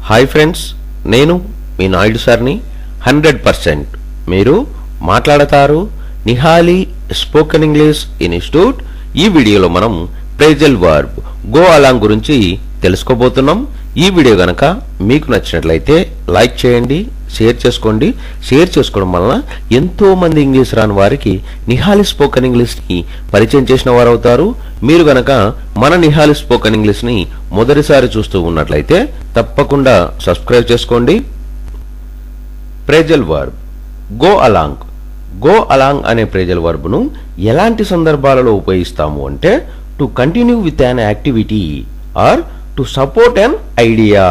hi friends నేను మీ నాయుడు సార్ని hundred percent మీరు మాట్లాడతారు నిహాలి స్పోకెన్ ఇంగ్లీష్ ఇన్స్టిట్యూట్ ఈ వీడియోలో మనం ప్రేజల్ వర్బ్ గో అలాంగ్ గురించి తెలుసుకోబోతున్నాం ఈ వీడియో గనక మీకు నచ్చినట్లయితే లైక్ చేయండి షేర్ చేసుకోండి షేర్ చేసుకోవడం వలన ఎంతో మంది ఇంగ్లీష్ రాని వారికి నిహాలి స్పోకెన్ ఇంగ్లీష్ని పరిచయం చేసిన వారు అవుతారు మీరు గనక మన నిహాలి స్పోకెన్ ఇంగ్లీష్ని మొదటిసారి చూస్తూ ఉన్నట్లయితే తప్పకుండా సబ్స్క్రైబ్ చేసుకోండి phrasal verb go along go along అనే ప్రేజల్ వర్బ్ను ఎలాంటి సందర్భాలలో ఉపయోగిస్తాము అంటే to continue with an activity or to support an idea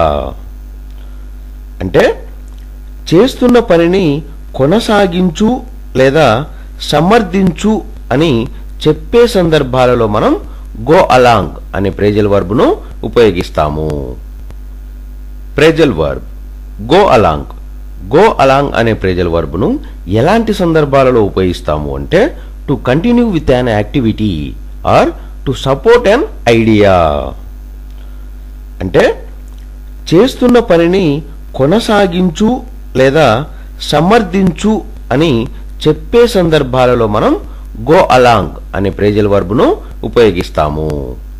అంటే చేస్తున్న పనిని కొనసాగించు లేదా సమర్థించు అని చెప్పే సందర్భాలలో మనం గో అలాంగ్ అనే ప్రేజల్ వర్బ్ను ఉపయోగిస్తాము phrasal verb go along go along అనే ప్రేజల్ వర్బ్ను ఎలాంటి సందర్భాలలో ఉపయోగిస్తాము అంటే to continue with an activity or to support an idea అంటే చేస్తున్న పనిని కొనసాగించు లేదా సమర్థించు అని చెప్పే సందర్భాలలో మనం గో అలాంగ్ అనే ప్రేజల్ వర్బ్ను ఉపయోగిస్తాము